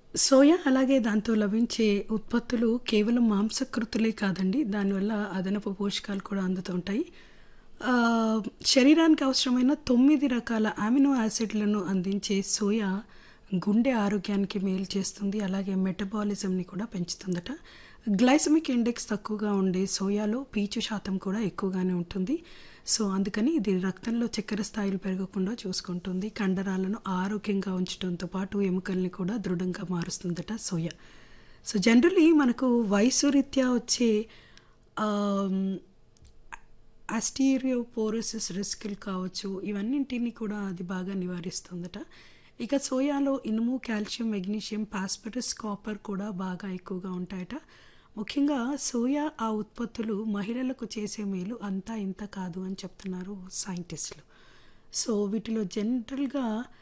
soya అలాగే దాంతో లభించే ఉత్పత్తులు కేవలం మాంసకృతులే కాదండి దానివల్ల అదనపు పోషకాలు కూడా అందుతుంటాయి ఆ, శరీరానికి అవసరమైన తొమ్మిది రకాల అమినో యాసిడ్లను అందించే సోయా గుండె ఆరోగ్యానికి మేలు చేస్తుంది అలాగే మెటబాలిజంని కూడా పెంచుతుందట గ్లైసమిక్ ఇండెక్స్ తక్కువగా ఉండే సోయాలో పీచు శాతం కూడా ఎక్కువగానే ఉంటుంది సో అందుకని ఇది రక్తంలో చక్కెర స్థాయిలు పెరగకుండా చూసుకుంటుంది కండరాలను ఆరోగ్యంగా ఉంచడంతో పాటు ఎముకల్ని కూడా దృఢంగా మారుస్తుందట సోయా సో జనరలీ మనకు వయసు రీత్యా వచ్చే ఆస్టీరియోపోరోసిస్ రిస్కులు కావచ్చు ఇవన్నింటినీ కూడా అది బాగా నివారిస్తుందట ఇక సోయాలో ఇనుము కాల్షియం మెగ్నీషియం పాస్పరస్ కాపర్ కూడా బాగా ఎక్కువగా ఉంటాయట ముఖ్యంగా సోయా ఆ ఉత్పత్తులు మహిళలకు చేసే మేలు అంతా ఇంత కాదు అని చెప్తున్నారు సైంటిస్టులు సో వీటిలో జనరల్గా